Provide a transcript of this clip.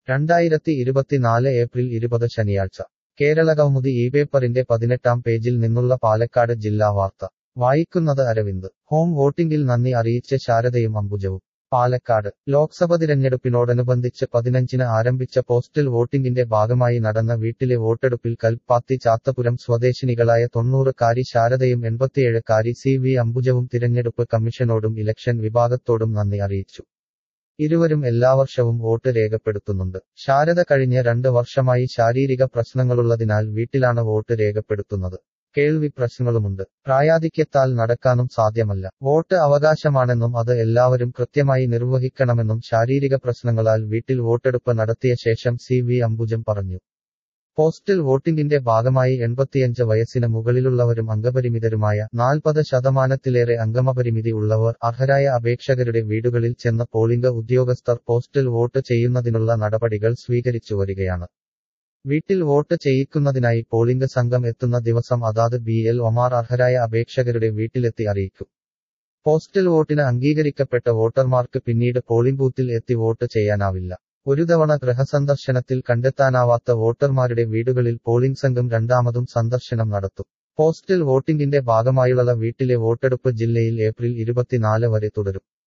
രണ്ടായിരത്തി ഇരുപത്തിനാല് ഏപ്രിൽ ഇരുപത് ശനിയാഴ്ച കേരളകൗമുദി ഈ പേപ്പറിന്റെ പതിനെട്ടാം പേജിൽ നിന്നുള്ള പാലക്കാട് ജില്ലാ വാർത്ത വായിക്കുന്നത് അരവിന്ദ് ഹോം വോട്ടിംഗിൽ നന്ദി അറിയിച്ച് ശാരദയും അംബുജവും പാലക്കാട് ലോക്സഭ തിരഞ്ഞെടുപ്പിനോടനുബന്ധിച്ച് പതിനഞ്ചിന് ആരംഭിച്ച പോസ്റ്റൽ വോട്ടിംഗിന്റെ ഭാഗമായി നടന്ന വീട്ടിലെ വോട്ടെടുപ്പിൽ കൽപ്പാത്തി ചാത്തപുരം സ്വദേശിനികളായ തൊണ്ണൂറുകാരി ശാരദയും എൺപത്തിയേഴുകാരി സി വി അംബുജവും തിരഞ്ഞെടുപ്പ് കമ്മീഷനോടും ഇലക്ഷൻ വിഭാഗത്തോടും നന്ദി അറിയിച്ചു ഇരുവരും എല്ലാ വർഷവും വോട്ട് രേഖപ്പെടുത്തുന്നുണ്ട് ശാരദ കഴിഞ്ഞ രണ്ട് വർഷമായി ശാരീരിക പ്രശ്നങ്ങളുള്ളതിനാൽ വീട്ടിലാണ് വോട്ട് രേഖപ്പെടുത്തുന്നത് കേൾവി പ്രശ്നങ്ങളുമുണ്ട് പ്രായാധിക്യത്താൽ നടക്കാനും സാധ്യമല്ല വോട്ട് അവകാശമാണെന്നും അത് എല്ലാവരും കൃത്യമായി നിർവഹിക്കണമെന്നും ശാരീരിക പ്രശ്നങ്ങളാൽ വീട്ടിൽ വോട്ടെടുപ്പ് നടത്തിയ ശേഷം സി വി അംബുജം പറഞ്ഞു പോസ്റ്റൽ വോട്ടിംഗിന്റെ ഭാഗമായി എൺപത്തിയഞ്ച് വയസ്സിന് മുകളിലുള്ളവരും അംഗപരിമിതരുമായ നാൽപ്പത് ശതമാനത്തിലേറെ അംഗമപരിമിതി ഉള്ളവർ അർഹരായ അപേക്ഷകരുടെ വീടുകളിൽ ചെന്ന പോളിംഗ് ഉദ്യോഗസ്ഥർ പോസ്റ്റൽ വോട്ട് ചെയ്യുന്നതിനുള്ള നടപടികൾ സ്വീകരിച്ചു വരികയാണ് വീട്ടിൽ വോട്ട് ചെയ്യിക്കുന്നതിനായി പോളിംഗ് സംഘം എത്തുന്ന ദിവസം അതാത് ബി എൽ ഒമാർ അർഹരായ അപേക്ഷകരുടെ വീട്ടിലെത്തി അറിയിക്കും പോസ്റ്റൽ വോട്ടിന് അംഗീകരിക്കപ്പെട്ട വോട്ടർമാർക്ക് പിന്നീട് പോളിംഗ് ബൂത്തിൽ എത്തി വോട്ട് ചെയ്യാനാവില്ല ഒരു തവണ ഗൃഹസന്ദർശനത്തിൽ കണ്ടെത്താനാവാത്ത വോട്ടർമാരുടെ വീടുകളിൽ പോളിംഗ് സംഘം രണ്ടാമതും സന്ദർശനം നടത്തും പോസ്റ്റൽ വോട്ടിംഗിന്റെ ഭാഗമായുള്ള വീട്ടിലെ വോട്ടെടുപ്പ് ജില്ലയിൽ ഏപ്രിൽ ഇരുപത്തിനാല് വരെ തുടരും